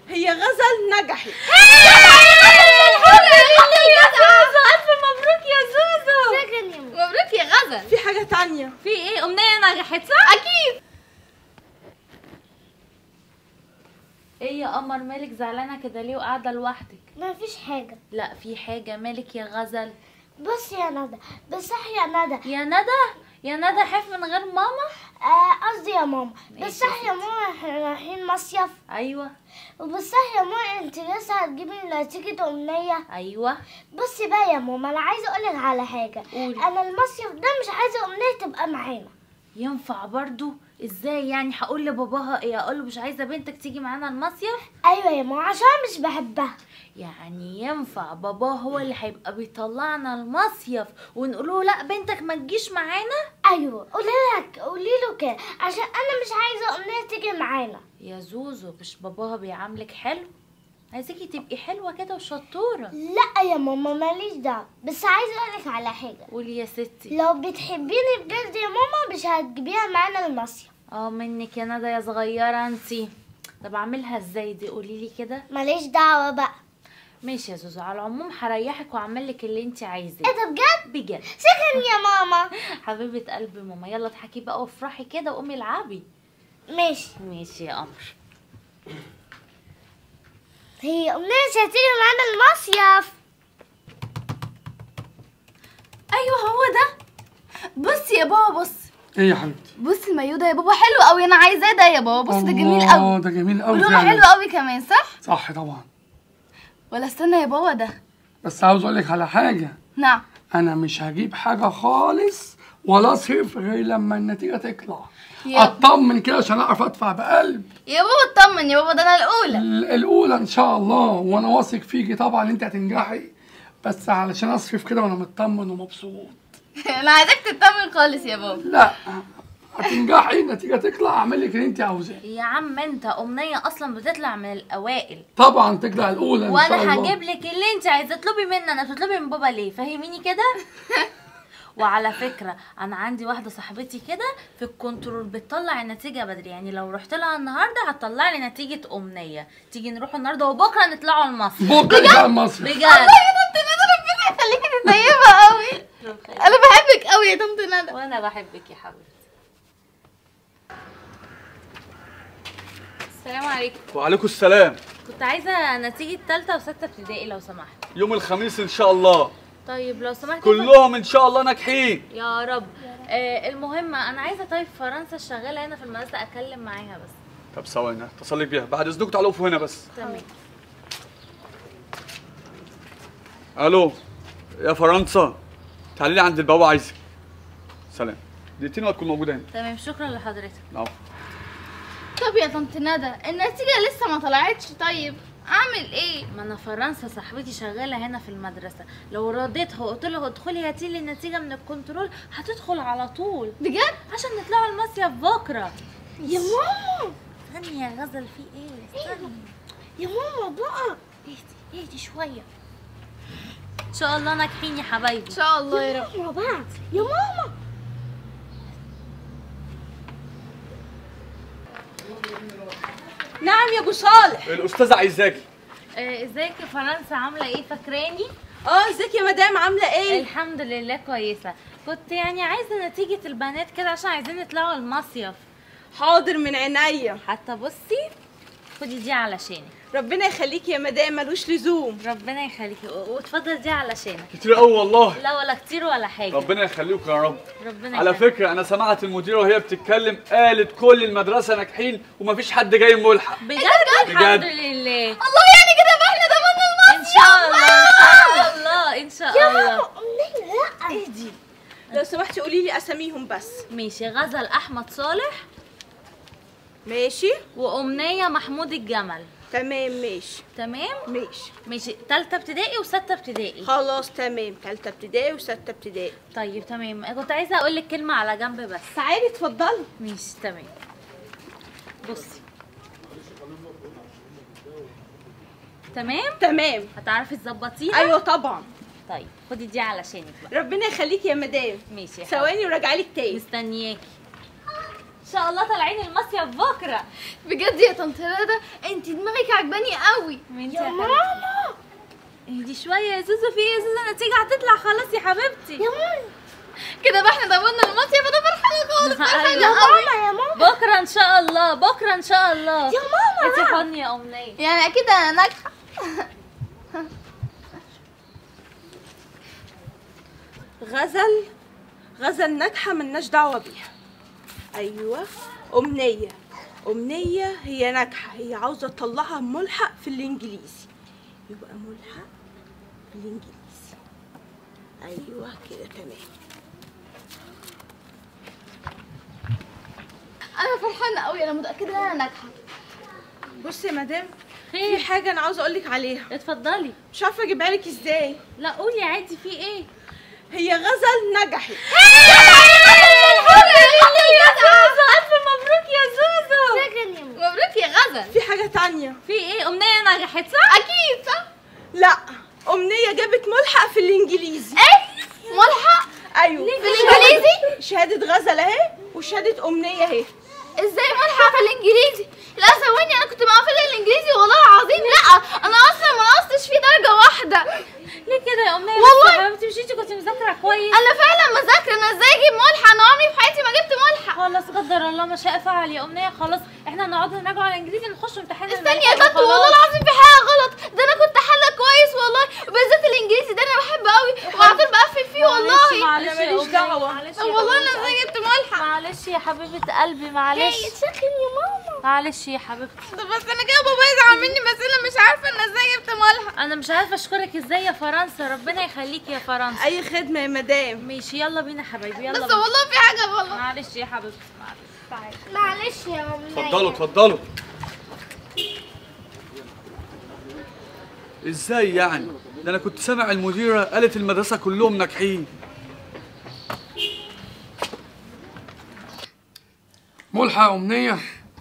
هي غزل نجحت الف مبروك يا زوزو شكرا يا ماما مبروك يا غزل في حاجة تانية في ايه امنيه نجحت صح اكيد ايه يا قمر مالك زعلانه كده ليه وقاعده لوحدك ما فيش حاجة لا في حاجه مالك يا غزل بص يا ندى بس صح يا ندى يا ندى يا ندى حف من غير ماما آه، قصدي يا ماما ماشي بس صح يا ماما احنا رايحين مصيف ايوه وبس صح يا ماما انت لسه هتجيبي نتيجة أمنية ايوه بصي بقى يا ماما انا عايزة اقولك على حاجة قولي. انا المصيف ده مش عايزة أمنية تبقى معانا ينفع برضو ازاي يعني هقول لباباها ايه اقول له مش عايزه بنتك تيجي معانا المصيف ايوه يا ماما عشان مش بحبها يعني ينفع بابا هو اللي هيبقى بيطلعنا المصيف ونقول له لا بنتك ما تجيش معانا ايوه قولي لك قولي له كده عشان انا مش عايزة أمنية تيجي معانا يا زوزو مش باباها بيعاملك حلو عايزاكي تبقي حلوه كده وشطوره لا يا ماما ماليش دعوة بس عايزة اقولك على حاجة قولي يا ستي لو بتحبيني بجد يا ماما مش هتجيبيها معانا المصيف اه منك يا ندى يا صغيره انتي طب اعملها ازاي دي قولي لي كده ماليش دعوة بقى ماشي يا زوزو على العموم هريحك واعمل لك اللي انت عايزاه ايه ده بجد بجد شكرا يا ماما حبيبه قلبي ماما يلا اضحكي بقى وافرحي كده وقومي العبي ماشي ماشي يا قمر هي أمنية مش هتيجي معانا المصيف ايوه هو ده بص يا بابا بص ايه يا حبيبتي بص المايو ده يا بابا حلو قوي انا عايزاه ده يا بابا بص ده جميل الله، قوي ده جميل قوي ولونه فعلا حلو قوي كمان صح صح طبعا ولا استنى يا بابا ده بس عاوز اقول لك على حاجه نعم انا مش هجيب حاجه خالص ولا اصرف غير لما النتيجه تطلع يا- اطمن كده عشان اعرف ادفع بقلب يا بابا اطمن يا بابا ده انا الاولى ال- الاولى ان شاء الله وانا واثق فيكي طبعا انت هتنجحي بس علشان اصرف كده وانا مطمن ومبسوط انا عايزاك تطمن خالص يا بابا لا هتنجحي النتيجه تطلع اعمل لك اللي انت عاوزاه يا عم انت امنيه اصلا بتطلع من الاوائل طبعا تطلع الاولى ان شاء وانا الله هجيب لك اللي انت عايزه تطلبي مني انا بتطلبي من بابا ليه فهميني كده وعلى فكره انا عندي واحده صاحبتي كده في الكنترول بتطلع النتيجه بدري يعني لو رحت لها النهارده هتطلع لي نتيجه امنيه تيجي نروح النهارده وبكره نطلعوا المصيف بكره ان شاء الله مصر بجد ربنا يخليكي انت طيبه قوي انا بحبك قوي يا طنط ندى وانا بحبك يا حبيبتي السلام عليكم وعليكم السلام كنت عايزه نتيجه ثالثه وسته ابتدائي لو سمحت يوم الخميس ان شاء الله طيب لو سمحت كلهم ان شاء الله ناجحين يا رب آه المهم انا عايزه طيب فرنسا شغاله هنا في المدرسه اكلم معاها بس طب ثواني اتصل لك بيها بعد اذنكم تعالوا اقفوا هنا بس تمام الو يا فرنسا تعالي لي عند البوابه عايزك سلام دقيقتين وهتكون موجوده هنا تمام شكرا لحضرتك العفو. طب يا طنط ندى النتيجه لسه ما طلعتش طيب اعمل ايه ما انا فرنسا صاحبتي شغاله هنا في المدرسه لو رديتها وقلت لها ادخلي هاتي لي النتيجه من الكنترول هتدخل على طول بجد عشان نطلعوا المصيف بكره يا ماما استني يا غزل في ايه استني يا ماما بقى اهدي اهدي شويه ان شاء الله ناجحين يا حبايبي ان شاء الله يا رب ماما بقى يا ماما نعم يا ابو صالح الاستاذه عايزاكي آه ازيك يا فرنسا عامله ايه فاكراني اه ازيك يا مدام عامله ايه الحمد لله كويسه كنت يعني عايزه نتيجه البنات كده عشان عايزين نطلعوا المصيف حاضر من عينيا حتى بصي خدي دي علشانك ربنا يخليكي يا مدام ملوش لزوم ربنا يخليكي و- واتفضل دي علشانك كتير قوي والله لا ولا كتير ولا حاجه ربنا يخليكم يا رب ربنا على يخليك. فكره انا سمعت المديره وهي بتتكلم قالت كل المدرسه ناجحين ومفيش حد جاي ملحق بجد بجد. الحمد لله الله يعني كده بقى احنا ضمننا المصيف ان شاء الله ان شاء الله ان شاء الله أمنية لا اهدي لو سمحتي قولي لي اساميهم بس ماشي غزل احمد صالح ماشي وامنيه محمود الجمل تمام ماشي تمام ماشي ماشي تالتة ابتدائي وستة ابتدائي خلاص تمام تالتة ابتدائي وستة ابتدائي طيب تمام كنت عايزه اقول لك كلمه على جنب بس تعالي اتفضلي ماشي تمام بصي تمام تمام هتعرفي تظبطيها ايوه طبعا طيب خدي دي علشانك بقى ربنا يخليكي يا مدام ماشي يا حبيبتي. ثواني وراجعلك تاني مستنياكي ان شاء الله طالعين المصيف بكره بجد يا طنط ندى انت دماغك عجباني قوي وانت يا ماما اهدي شويه يا زوزو في ايه يا زوزو النتيجه هتطلع خلاص يا حبيبتي يا ماما كده بقى احنا ضمننا المصيف انا فرحانه خالص فرحانه أيوة. يا قوي ماما يا ماما بكره ان شاء الله بكره ان شاء الله يا ماما انت حضني يا امنيه يعني اكيد انا ناجحه غزل غزل ناجحة ملناش دعوة بيها أيوة أمنية أمنية هي ناجحة هي عاوزة تطلعها ملحق في الإنجليزي يبقى ملحق في الإنجليزي أيوة كده تمام انا فرحانه قوي انا متاكده ان انا ناجحه بصي يا مدام في خير حاجة أنا عاوزة أقولك عليها اتفضلي مش عارفة أجيبها لك إزاي لا قولي عادي في ايه هي غزل نجحت الف مبروك يا زوزو شكرا يا ماما مبروك يا غزل في حاجة تانية في ايه امنيه نجحت صح اكيد صح لا أمنية جابت ملحق في الإنجليزي ايه ملحق أيوة في الإنجليزي؟ شهادة غزل أهي وشهادة أمنية أهي ازاي ملحق في الانجليزي لا ثواني انا كنت مقفله الانجليزي والله العظيم لا انا اصلا ما نقصتش فيه درجه واحده ليه كده يا امنيه والله. بس يا حبيبتي مش انت كنت مذاكره كويس انا فعلا مذاكره انا ازاي اجيب ملحق انا عمري في حياتي ما جبت ملحق خلاص قدر الله ما شاء فعل يا امنيه خلاص احنا نقعد نراجع على الانجليزي نخش امتحان استني يا الملحق طنط والله وخلاص. العظيم في حاجه غلط ده انا كنت حله كويس والله وبالذات الانجليزي ده انا بحبه قوي وعلى طول بقفل فيه والله معلش أنا يا ماليش أمنية، دعوة. معلش طب يا والله انا حبيبتي. ازاي جبت ملحق معلش يا حبيبه قلبي معلش شكرا يا ماما معلش يا حبيبتي طب بس انا كده بابا يزعل مني بس انا مش عارفه ان ازاي جبت ملحق انا مش عارفه اشكرك ازاي يا فرنسا ربنا يخليكي يا فرنسا أي خدمة يا مدام ماشي يلا بينا يا حبايبي يلا بس بينا. والله في حاجه غلط معلش يا حبيبتي معلش تعالي معلش يا ماما اتفضلوا اتفضلوا ازاي يعني ده انا كنت سامع المديره قالت المدرسه كلهم ناجحين ملحق أمنية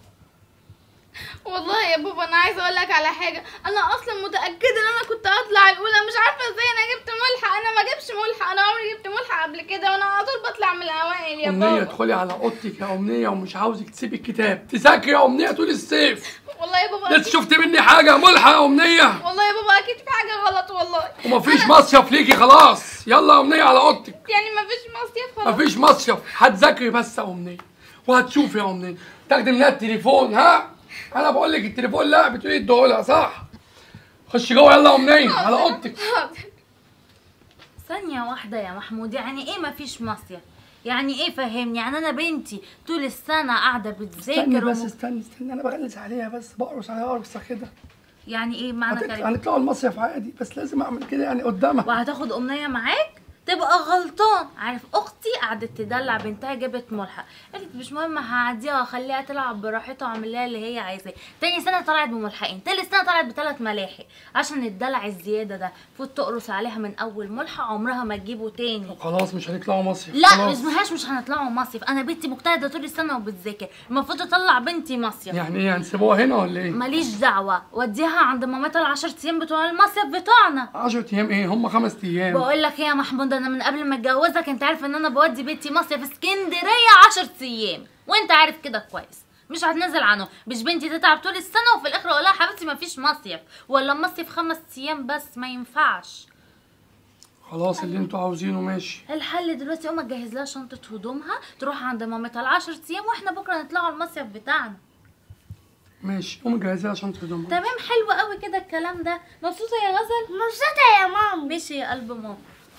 والله يا بابا انا عايزه اقول لك على حاجه انا اصلا متاكده ان انا كنت هطلع الاولى مش عارفه ازاي انا جبت ملحق انا ما جبتش ملحق انا عمري جبت ملحق قبل كده وانا على طول بطلع من الاوائل يا أمنية بابا ادخلي على أوضتك يا أمنية ومش عاوزك تسيبي الكتاب تذاكري يا أمنية طول الصيف والله يا بابا لسه أكيد- شفت مني حاجة ملحق يا أمنية والله يا بابا اكيد في حاجه غلط والله ومفيش مصيف ليكي خلاص يلا يا أمنية على أوضتك يعني ما فيش مصيف خلاص مفيش مصيف هتذاكري بس يا أمنية وهتشوفي يا أمنية تاخدي منها التليفون ها أنا بقول لك التليفون لا بتقولي اديهولها صح خش جوه يلا يا أمنية على أوضتك ثانية واحدة يا محمود يعني ايه مفيش مصيف؟ يعني ايه فهمني يعني انا بنتي طول السنة قاعدة بتذاكر استني بس وم- استني استني أنا بغلس عليها بس بقرص عليها قرصة كده يعني ايه معنى هتطلع- كلام هنطلعوا المصيف عادي بس لازم أعمل كده يعني قدامها وهتاخد امنية معاك تبقى غلطان عارف اختي قعدت تدلع بنتها جابت ملحق قالت مش مهم هعديها واخليها تلعب براحتها واعمل لها اللي هي عايزاه تاني سنه طلعت بملحقين تالت سنه طلعت بثلاث ملاحق عشان الدلع الزياده ده فوت تقرص عليها من اول ملحق عمرها ما تجيبه تاني خلاص مش هنطلعوا مصيف لا خلاص. اسمهاش مش هنطلعوا مصيف انا بنتي مجتهده طول السنه وبتذاكر المفروض اطلع بنتي مصيف يعني ايه هنسيبوها هنا ولا ايه؟ ماليش دعوه وديها عند مامتها العشر ايام بتوع المصيف بتوعنا 10 ايام ايه؟ هم خمس ايام بقول لك ايه يا محمود انا من قبل ما اتجوزك انت عارف ان انا بودي بنتي مصيف اسكندريه 10 ايام وانت عارف كده كويس مش هتنزل عنه مش بنتي تتعب طول السنه وفي الاخر اقول لها حبيبتي ما فيش مصيف ولا مصيف خمس ايام بس ما ينفعش خلاص اللي انتوا عاوزينه ماشي الحل دلوقتي قوم اجهز لها شنطه هدومها تروح عند مامتها العشر ايام واحنا بكره نطلعوا المصيف بتاعنا ماشي قومي جهزي لها شنطه هدومها تمام حلو قوي كده الكلام ده مبسوطه يا غزل مبسوطة يا ماما ماشي يا قلب ماما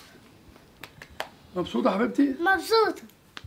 مبسوطه يا حبيبتي؟ مبسوطة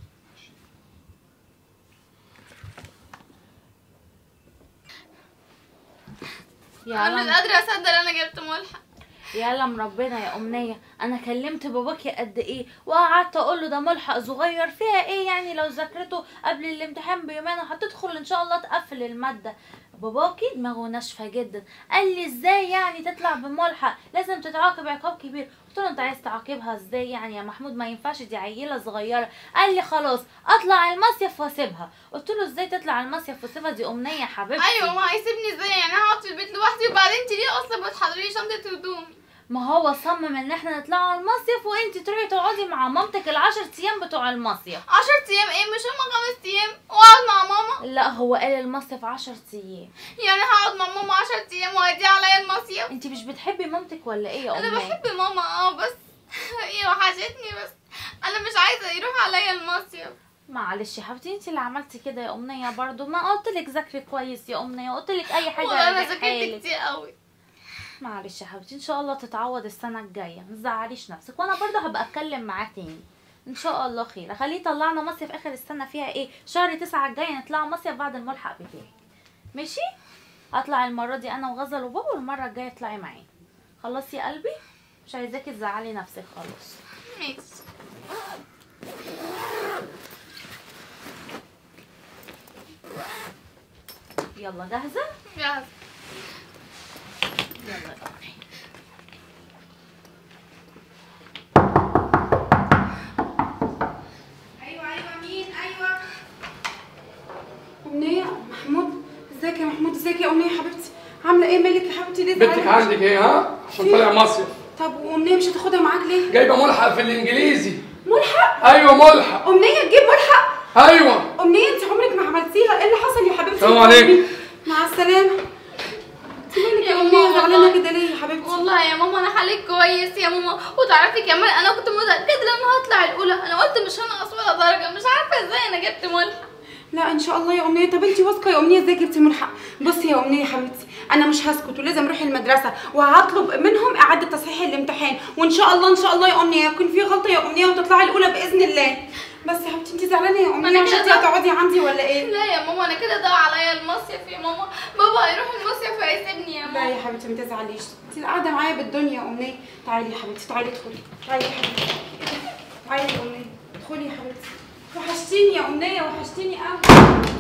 يا انا مش لم قادره اصدق ان انا جبت ملحق يعلم ربنا يا أمنية أنا كلمت باباكي قد إيه وقعدت أقول له ده ملحق صغير فيها إيه يعني لو ذاكرته قبل الامتحان بيومين هتدخل إن شاء الله تقفل المادة باباكي دماغه ناشفة جدا قال لي إزاي يعني تطلع بملحق لازم تتعاقب عقاب كبير قلت له أنت عايز تعاقبها إزاي يعني يا محمود ما ينفعش دي عيلة صغيرة قال لي خلاص أطلع المصيف وأسيبها قلت له إزاي تطلع المصيف وأسيبها دي أمنية حبيبتي ايوه ما هيسيبني ازاي يعني هقعد في البيت لوحدي وبعدين انت ليه اصلا بتحضري شنطه هدومي ما هو صمم ان احنا نطلع على المصيف وانت تروحي تقعدي مع مامتك العشر ايام بتوع المصيف عشر ايام ايه مش هما خمس ايام واقعد مع ماما لا هو قال المصيف عشر ايام يعني هقعد مع ماما عشر ايام وهدي عليا المصيف انت مش بتحبي مامتك ولا ايه يا انا امي بحب ماما اه بس هي وحشتني بس انا مش عايزه يروح عليا المصيف معلش يا حبيبتي انت اللي عملتي كده يا امنيه برضو ما قلت لك ذاكري كويس يا امنيه قلت لك اي حاجه والله انا هرجعها ذاكرت لك. كتير قوي معلش يا حبيبتي ان شاء الله تتعوض السنه الجايه ما تزعليش نفسك وانا برضه هبقى اتكلم معاه تاني ان شاء الله خير خليه يطلعنا مصيف اخر السنه فيها ايه شهر تسعة الجاي نطلع مصيف بعد الملحق بتاعي ماشي اطلع المره دي انا وغزل وبابا والمره الجايه اطلعي معايا خلاص يا قلبي مش عايزاكي تزعلي نفسك خلاص ماشي يلا جاهزه يلا يلا يا قمري. ايوه ايوه مين ايوه امنيه محمود ازيك يا محمود ازيك يا امنيه حبيبتي عامله ايه مالك يا حبيبتي ليه بنتك زعلانة؟ عندك ايه ها عشان طالع مصيف طب وامنيه مش هتاخدها معاك ليه جايبه ملحق في الانجليزي ملحق ايوه ملحق امنيه تجيب ملحق ايوه امنيه انت عمرك ما عملتيها ايه اللي حصل يا حبيبتي السلام عليكم. مع السلامه انت مالك يا يا امنيه ماما زعلانه والله. كده ليه يا حبيبتي والله يا ماما انا حالك كويس يا ماما وتعرفي كمان انا كنت متاكده ان انا هطلع الاولى انا قلت مش هنقص ولا درجه مش عارفه ازاي انا جبت ملحق لا ان شاء الله يا امنيه طب انت واثقه يا امنيه ازاي جبتي ملحق بصي يا امنيه يا حبيبتي انا مش هسكت ولازم اروح المدرسه وهطلب منهم اعاده تصحيح الامتحان وان شاء الله ان شاء الله يا امنيه يكون في غلطه يا امنيه وتطلعي الاولى باذن الله بس يا حبيبتي انت زعلانه يا امنيه أنا عشان كده- انت هتقعدي عندي ولا ايه لا يا ماما انا كده ضاع عليا المصيف يا ماما بابا هيروح المصيف وهيسيبني يا لا ماما يا حبيبتي ما تزعليش انت قاعده معايا بالدنيا يا امنيه تعالي يا حبيبتي تعالي ادخلي تعالي يا حبيبتي تعالي يا امنيه ادخلي يا حبيبتي وحشتيني يا امنيه وحشتيني قوي